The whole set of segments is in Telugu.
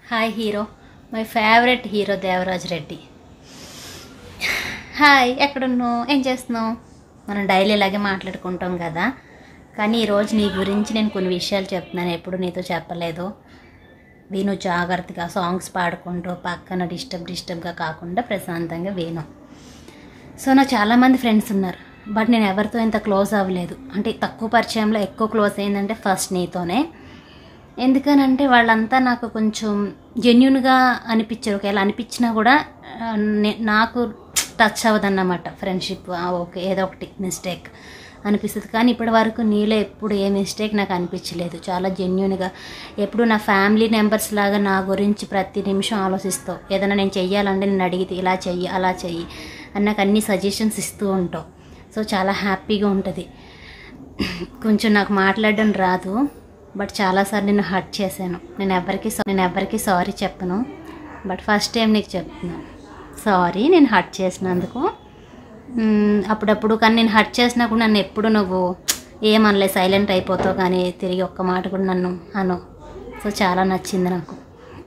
hi hero my favourite hero Devaraj Reddy hi ఎక్కడున్నావు ఏం చేస్తున్నావు మనం డైలీ ఇలాగే మాట్లాడుకుంటాం కదా కానీ ఈరోజు నీ గురించి నేను కొన్ని విషయాలు చెప్తున్నాను ఎప్పుడు నీతో చెప్పలేదు విను జాగ్రత్తగా సాంగ్స్ పాడుకుంటూ పక్కన డిస్టర్బ్ డిస్టర్బ్గా కాకుండా ప్రశాంతంగా విను సో నాకు చాలామంది ఫ్రెండ్స్ ఉన్నారు బట్ నేను ఎవరితో ఇంత క్లోజ్ అవ్వలేదు అంటే తక్కువ పరిచయంలో ఎక్కువ క్లోజ్ అయిందంటే ఫస్ట్ నీతోనే ఎందుకనంటే వాళ్ళంతా నాకు కొంచెం జెన్యున్గా అనిపించారు ఒకవేళ అనిపించినా కూడా ఆ, నే- నాకు టచ్ అవ్వదన్నమాట ఫ్రెండ్షిప్ ఓకే ఏదో ఒకటి మిస్టేక్ అనిపిస్తుంది కానీ ఇప్పటి వరకు నీలో ఎప్పుడు ఏ మిస్టేక్ నాకు అనిపించలేదు చాలా జెన్యున్గా ఎప్పుడు నా ఫ్యామిలీ మెంబర్స్ లాగా నా గురించి ప్రతి నిమిషం ఆలోచిస్తావు ఏదైనా నేను చెయ్యాలంటే నేను అడిగితే ఇలా చెయ్యి అలా చెయ్యి అని నాకు అన్ని సజెషన్స్ ఇస్తూ ఉంటావు సో చాలా హ్యాపీగా ఉంటుంది కొంచెం నాకు మాట్లాడడం రాదు బట్ చాలాసార్లు నేను హర్ట్ చేశాను నేను ఎవరికి నేను ఎవరికి సారీ చెప్పను బట్ ఫస్ట్ టైం నీకు చెప్తున్నాను సారీ నేను హర్ట్ చేసినందుకు మ్మ్, అప్పుడప్పుడు కానీ నేను హర్ట్ చేసినా కూడా నన్ను ఎప్పుడు నువ్వు ఏమనలే సైలెంట్ అయిపోతావు కానీ తిరిగి ఒక్క మాట కూడా నన్ను అను సో చాలా నచ్చింది నాకు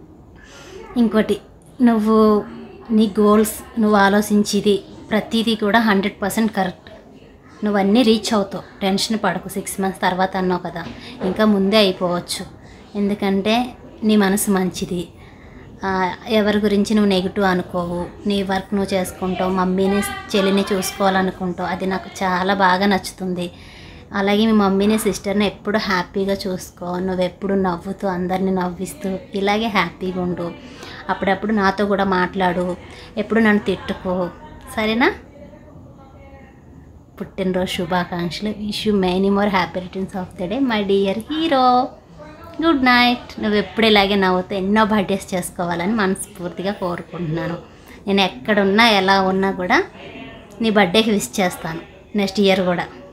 ఇంకోటి నువ్వు నీ గోల్స్ నువ్వు ఆలోచించేది ప్రతిదీ కూడా హండ్రెడ్ పర్సెంట్ కరెక్ట్ నువ్వు అన్నీ రీచ్ అవుతావు టెన్షన్ పడకు సిక్స్ మంత్స్ తర్వాత అన్నావు కదా ఇంకా ముందే అయిపోవచ్చు ఎందుకంటే నీ మనసు మంచిది ఆ, ఎవరి గురించి నువ్వు నెగిటివ్ అనుకోవు నీ వర్క్ నువ్వు చేసుకుంటావు మమ్మీని చెల్లిని చూసుకోవాలనుకుంటావు అది నాకు చాలా బాగా నచ్చుతుంది అలాగే మీ మమ్మీని సిస్టర్ని ఎప్పుడు హ్యాపీగా చూసుకో నువ్వు ఎప్పుడు నవ్వుతూ అందరిని నవ్విస్తూ ఇలాగే హ్యాపీగా ఉండు అప్పుడప్పుడు నాతో కూడా మాట్లాడు ఎప్పుడు నన్ను తిట్టుకో సరేనా పుట్టినరోజు శుభాకాంక్షలు wish you many more happy returns of the day my dear hero good night నువ్వు ఎప్పుడు ఇలాగే నవ్వుతూ ఎన్నో బర్త్డేస్ చేసుకోవాలని మనస్ఫూర్తిగా కోరుకుంటున్నాను నేను ఎక్కడున్నా ఎలా ఉన్నా కూడా నీ బర్త్డేకి విష్ చేస్తాను నెక్స్ట్ ఇయర్ కూడా